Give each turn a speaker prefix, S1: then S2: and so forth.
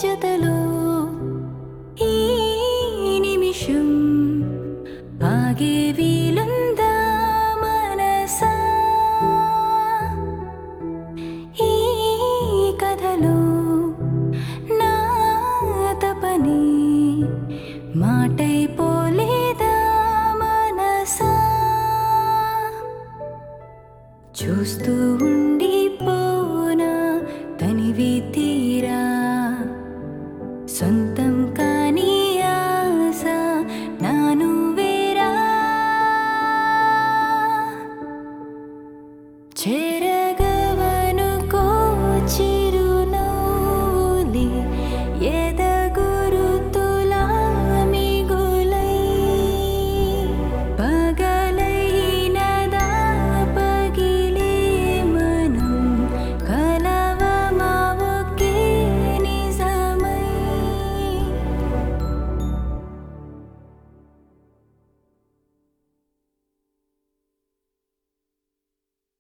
S1: జతలో ఈ నిమిషం ఆగే వీలుందా మనసా ఈ కథలో నా తపని మాటైపోలేదా మనసా చూస్తూ ఉండిపోనా తనివి తీరా సొంతం కాని ఆశ నాను వేరా చేర